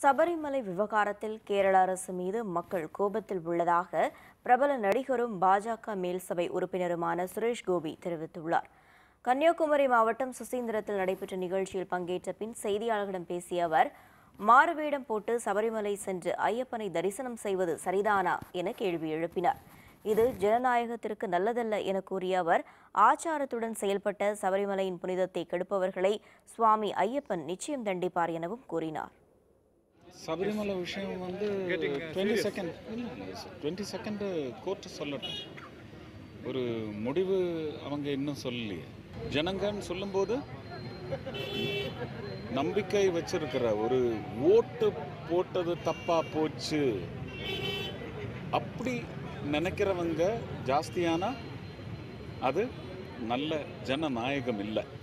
சபரிமலை விவகாரத்தில் கேரள அரசு மீது மக்கள் கோபத்தில் உள்ளதாக பிரபல நடிகரும் பாஜக மேல் சபை உறுப்பினருமான சுரேஷ் கோபி தெரிவித்துள்ளார் கன்னியாகுமரி மாவட்டம் சுசீந்திரத்தில் நடைபெற்ற நிகழ்ச்சியில் பங்கேற்ற பின் செய்தியாளர்களிடம் பேசிய அவர் மாறுவேடம் போட்டு சபரிமலை சென்று ஐயப்பனை தரிசனம் செய்வது சரிதானா என கேள்வி எழுப்பினார் இது ஜனநாயகத்திற்கு நல்லதல்ல என கூறிய அவர் ஆச்சாரத்துடன் செயல்பட்ட சபரிமலையின் புனிதத்தை கெடுப்பவர்களை சுவாமி ஐயப்பன் நிச்சயம் தண்டிப்பார் எனவும் கூறினார் சபரிமலை விஷயம் வந்து twenty second twenty second court சொல்லட்டும் ஒரு முடிவு அவங்க இன்னும் சொல்லலையே ஜனங்கன்னு சொல்லும்போது நம்பிக்கை வச்சிருக்கிற ஒரு ஓட்டு போட்டது தப்பா போச்சு அப்படி நினைக்கிறவங்க ஜாஸ்தியானா அது நல்ல ஜனநாயகம் இல்லை